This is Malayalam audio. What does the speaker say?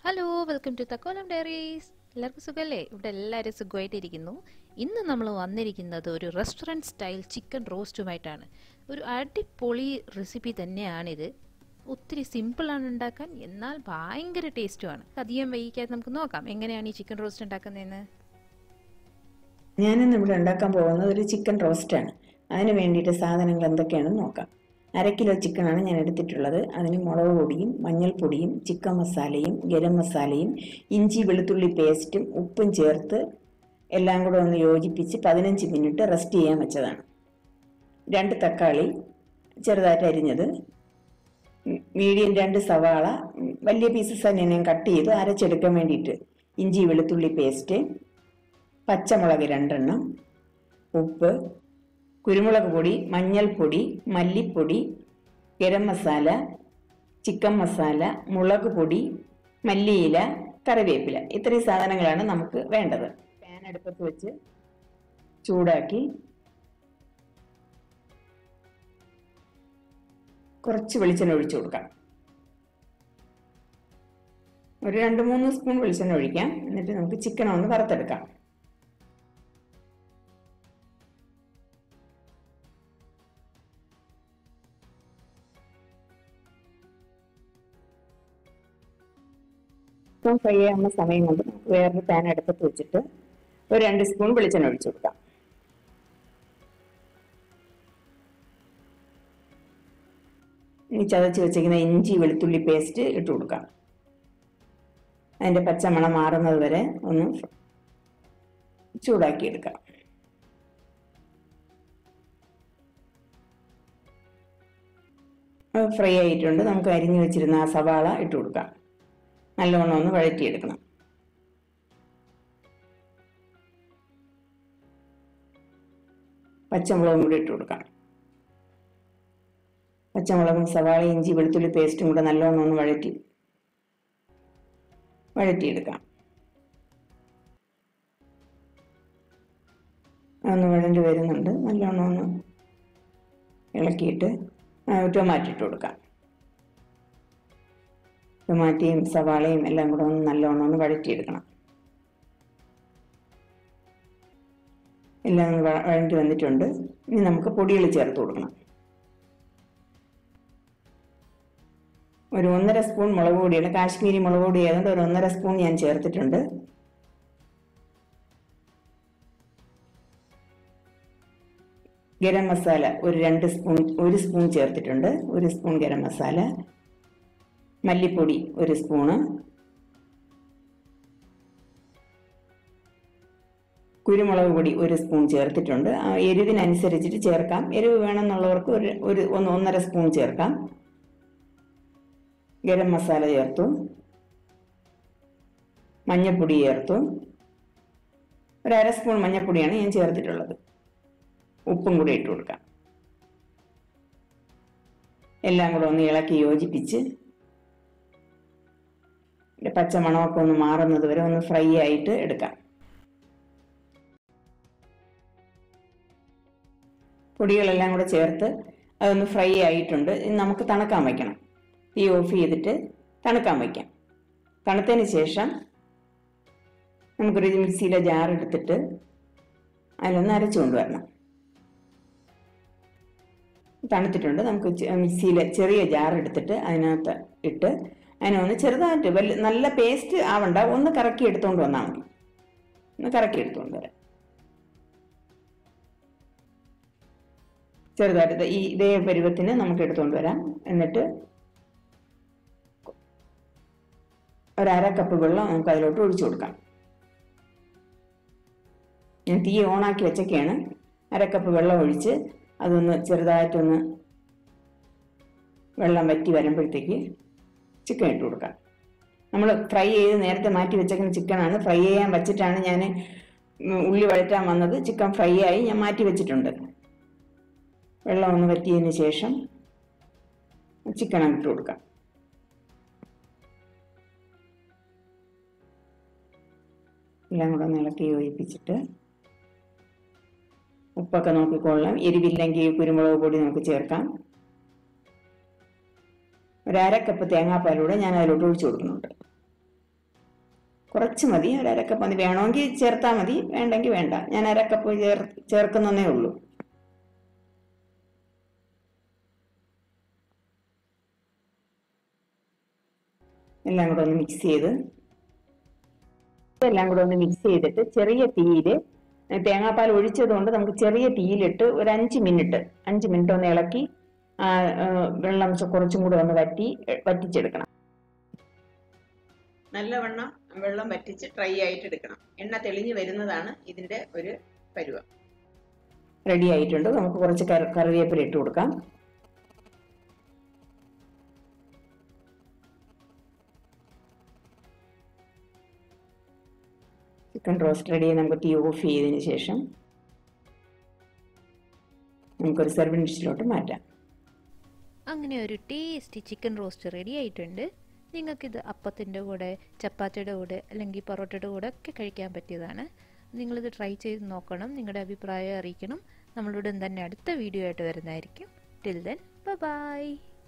hello welcome to Thakkolam diaries എല്ലാവർക്കും സുഖമല്ലേ ഇവിടെ എല്ലാവരും സുഖമായിട്ടിരിക്കുന്നു ഇന്ന് നമ്മൾ വന്നിരിക്കുന്നത് ഒരു റെസ്റ്റോറൻറ്റ് സ്റ്റൈൽ ചിക്കൻ റോസ്റ്റുമായിട്ടാണ് ഒരു അടിപൊളി റെസിപ്പി തന്നെയാണിത് ഒത്തിരി സിമ്പിളാണ് ഉണ്ടാക്കാൻ എന്നാൽ ഭയങ്കര ടേസ്റ്റുമാണ് അധികം വൈകിക്കാതെ നമുക്ക് നോക്കാം എങ്ങനെയാണ് ഈ ചിക്കൻ റോസ്റ്റ് ഉണ്ടാക്കുന്നതെന്ന് ഞാനിന്ന് ഇവിടെ ഉണ്ടാക്കാൻ പോകുന്നത് ഒരു ചിക്കൻ റോസ്റ്റാണ് അതിന് വേണ്ടിയിട്ട് സാധനങ്ങൾ എന്തൊക്കെയാണെന്ന് നോക്കാം അര കിലോ ചിക്കനാണ് ഞാൻ എടുത്തിട്ടുള്ളത് അതിന് മുളക് പൊടിയും മഞ്ഞൾപ്പൊടിയും ചിക്കൻ മസാലയും ഗരം മസാലയും ഇഞ്ചി വെളുത്തുള്ളി പേസ്റ്റും ഉപ്പും ചേർത്ത് എല്ലാം കൂടെ ഒന്ന് യോജിപ്പിച്ച് പതിനഞ്ച് മിനിറ്റ് റെസ്റ്റ് ചെയ്യാൻ വെച്ചതാണ് രണ്ട് തക്കാളി ചെറുതായിട്ട് അരിഞ്ഞത് മീഡിയം രണ്ട് സവാള വലിയ പീസസ് തന്നെ ഞാൻ കട്ട് ചെയ്ത് അരച്ചെടുക്കാൻ വേണ്ടിയിട്ട് ഇഞ്ചി വെളുത്തുള്ളി പേസ്റ്റ് പച്ചമുളക് രണ്ടെണ്ണം ഉപ്പ് കുരുമുളക് പൊടി മഞ്ഞൾപ്പൊടി മല്ലിപ്പൊടി ഗരം മസാല ചിക്കൻ മസാല മുളക് പൊടി മല്ലിയില കറിവേപ്പില ഇത്രയും സാധനങ്ങളാണ് നമുക്ക് വേണ്ടത് പാൻ അടുപ്പത്ത് വെച്ച് ചൂടാക്കി കുറച്ച് വെളിച്ചെണ്ണ ഒഴിച്ചു കൊടുക്കാം ഒരു രണ്ട് മൂന്ന് സ്പൂൺ വെളിച്ചെണ്ണ ഒഴിക്കാം എന്നിട്ട് നമുക്ക് ചിക്കൻ ഒന്ന് വറുത്തെടുക്കാം ചിക്കൻ ഫ്രൈ ആവുന്ന സമയം കൊണ്ട് നമുക്ക് വേറൊരു പാൻ അടുപ്പത്ത് വെച്ചിട്ട് ഒരു രണ്ട് സ്പൂൺ വെളിച്ചെണ്ണ ഒഴിച്ചു കൊടുക്കാം ഇനി ചതച്ച് വെച്ചിരിക്കുന്ന ഇഞ്ചി വെളുത്തുള്ളി പേസ്റ്റ് ഇട്ട് കൊടുക്കാം അതിൻ്റെ പച്ചമണം മാറുന്നത് വരെ ഒന്ന് ചൂടാക്കി എടുക്കാം ഫ്രൈ ആയിട്ടുണ്ട് നമുക്ക് അരിഞ്ഞു വെച്ചിരുന്ന ആ സവാള ഇട്ട് കൊടുക്കാം നല്ലവണ്ണം ഒന്ന് വഴറ്റിയെടുക്കണം പച്ചമുളകും കൂടി ഇട്ട് കൊടുക്കാം പച്ചമുളകും സവാള ഇഞ്ചി വെളുത്തുള്ളി പേസ്റ്റും കൂടെ നല്ലോണം ഒന്ന് വഴറ്റി വഴറ്റിയെടുക്കാം ഒന്ന് വഴണ്ടി വരുന്നുണ്ട് നല്ലോണം ഒന്ന് ഇളക്കിയിട്ട് ടൊമാറ്റോ ഇട്ട് കൊടുക്കാം ടൊമാറ്റയും സവാളയും എല്ലാം കൂടെ ഒന്ന് നല്ലോണം ഒന്ന് വഴറ്റിയെടുക്കണം എല്ലാം ഒന്ന് വഴണ്ടി വന്നിട്ടുണ്ട് ഇനി നമുക്ക് പൊടികൾ ചേർത്ത് കൊടുക്കണം ഒരു ഒന്നര സ്പൂൺ മുളക് പൊടിയാണ് കാശ്മീരി മുളക് പൊടി ആയതുകൊണ്ട് ഒരു ഒന്നര സ്പൂൺ ഞാൻ ചേർത്തിട്ടുണ്ട് ഗരം മസാല ഒരു രണ്ട് സ്പൂൺ ഒരു സ്പൂൺ ചേർത്തിട്ടുണ്ട് ഒരു സ്പൂൺ ഗരം മസാല മല്ലിപ്പൊടി ഒരു സ്പൂണ് കുരുമുളക് പൊടി ഒരു സ്പൂൺ ചേർത്തിട്ടുണ്ട് ആ എരിവിനനുസരിച്ചിട്ട് ചേർക്കാം എരിവ് വേണമെന്നുള്ളവർക്ക് ഒരു ഒരു ഒന്ന് ഒന്നര സ്പൂൺ ചേർക്കാം ഗരം മസാല ചേർത്തു മഞ്ഞൾപ്പൊടി ചേർത്തു ഒരു അര സ്പൂൺ മഞ്ഞൾപ്പൊടിയാണ് ഞാൻ ചേർത്തിട്ടുള്ളത് ഉപ്പും കൂടി ഇട്ട് കൊടുക്കാം എല്ലാം കൂടെ ഒന്ന് ഇളക്കി യോജിപ്പിച്ച് പച്ചമണമൊക്കെ ഒന്ന് മാറുന്നത് വരെ ഒന്ന് ഫ്രൈ ആയിട്ട് എടുക്കാം പൊടികളെല്ലാം കൂടെ ചേർത്ത് അതൊന്ന് ഫ്രൈ ആയിട്ടുണ്ട് ഇനി നമുക്ക് തണുക്കാൻ വയ്ക്കണം തീ ഓഫ് ചെയ്തിട്ട് തണുക്കാൻ വയ്ക്കാം തണുത്തതിന് ശേഷം നമുക്കൊരു മിക്സിയിലെ ജാർ എടുത്തിട്ട് അതിലൊന്ന് അരച്ചു കൊണ്ടുവരണം തണുത്തിട്ടുണ്ട് നമുക്ക് മിക്സിയിലെ ചെറിയ ജാർ എടുത്തിട്ട് അതിനകത്ത് ഇട്ട് അതിനൊന്ന് ചെറുതായിട്ട് വലിയ നല്ല പേസ്റ്റ് ആവണ്ട ഒന്ന് കറക്കി എടുത്തുകൊണ്ട് വന്നാൽ മതി ഒന്ന് കറക്കി എടുത്തുകൊണ്ട് വരാം ചെറുതായിട്ട് ഈ ഇതേ പരുവത്തിന് നമുക്ക് എടുത്തുകൊണ്ട് വരാം എന്നിട്ട് ഒരു അര കപ്പ് വെള്ളം നമുക്ക് അതിലോട്ട് ഒഴിച്ചു കൊടുക്കാം ഞാൻ തീ ഓണാക്കി വെച്ചൊക്കെയാണ് അര കപ്പ് വെള്ളം ഒഴിച്ച് അതൊന്ന് ചെറുതായിട്ടൊന്ന് വെള്ളം വറ്റി വരുമ്പോഴത്തേക്ക് ചിക്കൻ ഇട്ട് കൊടുക്കാം നമ്മൾ ഫ്രൈ ചെയ്ത് നേരത്തെ മാറ്റി വെച്ചേക്കുന്ന ചിക്കനാണ് ഫ്രൈ ചെയ്യാൻ വെച്ചിട്ടാണ് ഞാൻ ഉള്ളി വഴറ്റാൻ വന്നത് ചിക്കൻ ഫ്രൈ ആയി ഞാൻ മാറ്റി വെച്ചിട്ടുണ്ട് വെള്ളം ഒന്ന് വറ്റിയതിന് ശേഷം ചിക്കൻ ഇട്ട് കൊടുക്കാം എല്ലാം കൂടെ ഒന്ന് ഇളക്കി യോജിപ്പിച്ചിട്ട് ഉപ്പൊക്കെ നോക്കിക്കൊള്ളാം എരിവില്ലെങ്കിൽ കുരുമുളക് പൊടി നമുക്ക് ചേർക്കാം ഒരു അര കപ്പ് തേങ്ങാപ്പാലൂടെ ഞാൻ അതിലോട്ട് ഒഴിച്ചു കൊടുക്കുന്നുണ്ട് കുറച്ച് മതി ഒരു അരക്കപ്പ് മതി വേണമെങ്കിൽ ചേർത്താൽ മതി വേണ്ടെങ്കിൽ വേണ്ട ഞാൻ അരക്കപ്പ് ചേർ ചേർക്കുന്നേ ഉള്ളൂ എല്ലാം കൂടെ ഒന്ന് മിക്സ് ചെയ്ത് ഇതെല്ലാം കൂടെ ഒന്ന് മിക്സ് ചെയ്തിട്ട് ചെറിയ തീയിൽ തേങ്ങാപ്പാൽ ഒഴിച്ചത് കൊണ്ട് നമുക്ക് ചെറിയ തീയിലിട്ട് ഒരു അഞ്ച് മിനിറ്റ് അഞ്ച് മിനിറ്റ് ഒന്ന് ഇളക്കി ആ, ആ, വെള്ളം ചെ- കുറച്ചും കൂടെ ഒന്ന് വറ്റി വറ്റിച്ചെടുക്കണം നല്ലവണ്ണം വെള്ളം വറ്റിച്ച് ഡ്രൈ ആയിട്ട് എടുക്കണം എണ്ണ തെളിഞ്ഞ് വരുന്നതാണ് ഇതിന്റെ ഒരു പരുവം റെഡി ആയിട്ടുണ്ട് നമുക്ക് കുറച്ച് കറി- കറിവേപ്പില ഇട്ട് കൊടുക്കാം ചിക്കൻ റോസ്റ്റ് റെഡി നമുക്ക് തീ ഓഫ് ചെയ്തതിന് ശേഷം നമുക്കൊരു സെർവിങ് ഡിഷിലോട്ട് മാറ്റാം അങ്ങനെ ഒരു ടേസ്റ്റി ചിക്കൻ റോസ്റ്റ് റെഡി ആയിട്ടുണ്ട് നിങ്ങൾക്കിത് അപ്പത്തിൻ്റെ കൂടെ ചപ്പാത്തിയുടെ കൂടെ അല്ലെങ്കിൽ പൊറോട്ടയുടെ കൂടെ ഒക്കെ കഴിക്കാൻ പറ്റിയതാണ് നിങ്ങളിത് ട്രൈ ചെയ്ത് നോക്കണം നിങ്ങളുടെ അഭിപ്രായം അറിയിക്കണം നമ്മളുടെ തന്നെ അടുത്ത വീഡിയോ ആയിട്ട് വരുന്നതായിരിക്കും ടിൽ ദെൻ ബൈ